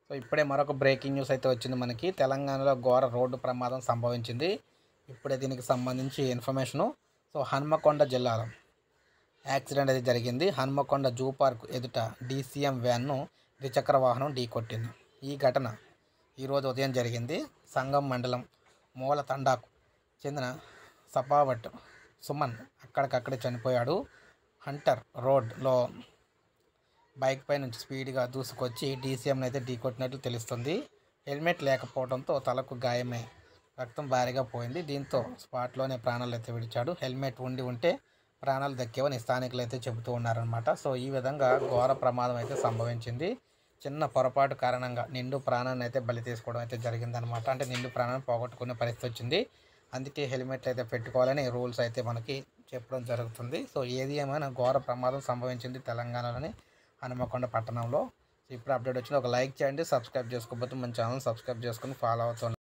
so ఇప్పుడే మరొక breaking news అయితే వచ్చింది మనకి తెలంగాణలో ఘోర రోడ్డు ప్రమాదం సంభవించింది ఇప్పుడే దీనికి సంబంధించి ఇన్ఫర్మేషను సో హన్మకొండ జిల్లాలో యాక్సిడెంట్ అయితే జరిగింది హన్మకొండ జూ పార్క్ ఎదుట డీసీఎం వ్యాన్ను ద్విచక్ర వాహనం ఢీకొట్టింది ఈ ఘటన ఈరోజు ఉదయం జరిగింది సంగం మండలం మూల తండాకు చెందిన సపావట్ సుమన్ అక్కడికక్కడే చనిపోయాడు హంటర్ రోడ్లో బైక్ పై నుంచి స్పీడ్గా దూసుకొచ్చి డీసీఎంని అయితే ఢీకొట్టినట్లు తెలుస్తుంది హెల్మెట్ లేకపోవడంతో తలకు గాయమై రక్తం భారీగా పోయింది దీంతో స్పాట్లోనే ప్రాణాలు అయితే విడిచాడు హెల్మెట్ ఉండి ఉంటే ప్రాణాలు దక్కేవని స్థానికులు అయితే చెబుతూ ఉన్నారనమాట సో ఈ విధంగా ఘోర ప్రమాదం అయితే సంభవించింది చిన్న పొరపాటు కారణంగా నిండు ప్రాణాన్ని అయితే బలి తీసుకోవడం అయితే జరిగిందనమాట అంటే నిండు ప్రాణాన్ని పోగొట్టుకునే పరిస్థితి వచ్చింది అందుకే హెల్మెట్ అయితే పెట్టుకోవాలని రూల్స్ అయితే మనకి చెప్పడం జరుగుతుంది సో ఏది ఏమైనా ఘోర ప్రమాదం సంభవించింది తెలంగాణలోని హనుమకొండ పట్టణంలో సో ఇప్పుడు అప్డేట్ వచ్చింది ఒక లైక్ చేయండి సబ్స్క్రైబ్ చేసుకోకపోతే మన ఛానల్ సబ్స్క్రైబ్ చేసుకొని ఫాలో అవుతుంది